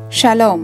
shalom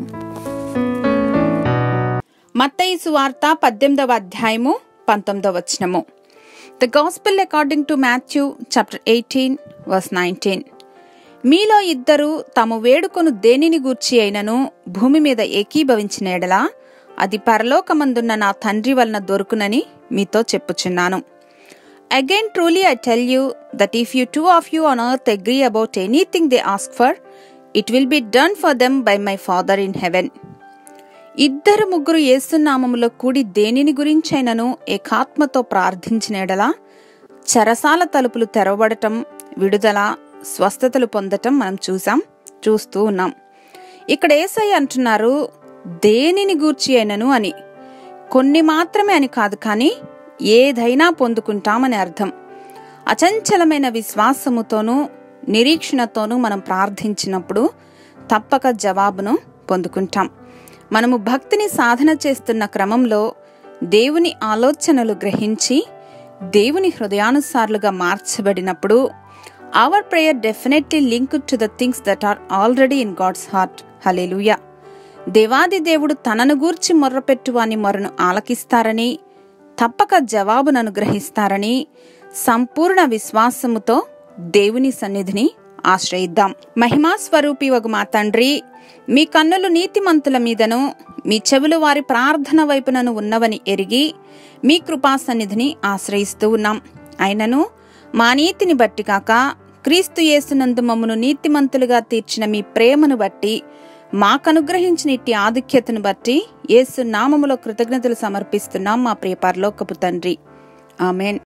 మత్తయి సువార్త పద్దెనిమిదవ అధ్యాయము పంతొమ్మిదవ వచనము the gospel according to Matthew chapter eighteen verse nineteen మీలో ఇద్దరు తాము వేడుకొను దేనిని గూర్చి అయినను భూమి మీద ఏకీభవించిన ఎడలా అది పరలోకమందున్న నా తండ్రి వలన దొరుకునని మీతో చెప్పుచున్నాను again truly I tell you that if you two of you on earth agree about anything they ask for it will be done for them by my father in heaven ఇద్దరు ముగ్గురు యేసునామములో కూడి దేనిని గురించైనను ఏకాత్మతో ప్రార్థించిన ఎడలా చెరసాల తలుపులు తెరవబడటం విడుదల స్వస్థతలు పొందటం మనం చూసాం చూస్తూ ఉన్నాం ఇక్కడ ఏసై అంటున్నారు దేనిని గూర్చి అయినను అని కొన్ని మాత్రమే అని కాదు కానీ ఏదైనా పొందుకుంటామని అర్థం అచంచలమైన విశ్వాసముతోనూ నిరీక్షణతోనూ మనం ప్రార్థించినప్పుడు తప్పక జవాబును పొందుకుంటాం మనము భక్తిని సాధన చేస్తున్న క్రమంలో దేవుని ఆలోచనలు గ్రహించి దేవుని హృదయానుసారులుగా మార్చబడినప్పుడు our prayer definitely link to the things that are already in God's heart hallelujah దేవాది దేవుడు తనను గూర్చి మొర్రపెట్టు అని మొరను ఆలకిస్తారని తప్పక జవాబును అనుగ్రహిస్తారని సంపూర్ణ విశ్వాసముతో దేవుని సన్నిధిని ఆశ్రయిద్దాం మహిమా స్వరూపి ఒక మా తండ్రి మీ కన్నులు నీతిమంతుల మీదను మీ చెవులు వారి ప్రార్థన వైపునను ఉన్నవని ఎరిగి మీ కృపా సన్నిధిని ఆశ్రయిస్తూ ఉన్నాం అయినను మా నీతిని బట్టి కాక క్రీస్తు యేసునందు మమ్మను నీతిమంతులుగా తీర్చిన మీ ప్రేమను బట్టి మాకనుగ్రహించిన ఇట్టి ఆధిక్యతను బట్టి యేసు నామములో కృతజ్ఞతలు సమర్పిస్తున్నాం మా ప్రియ పరలోకపు తండ్రి ఆమెన్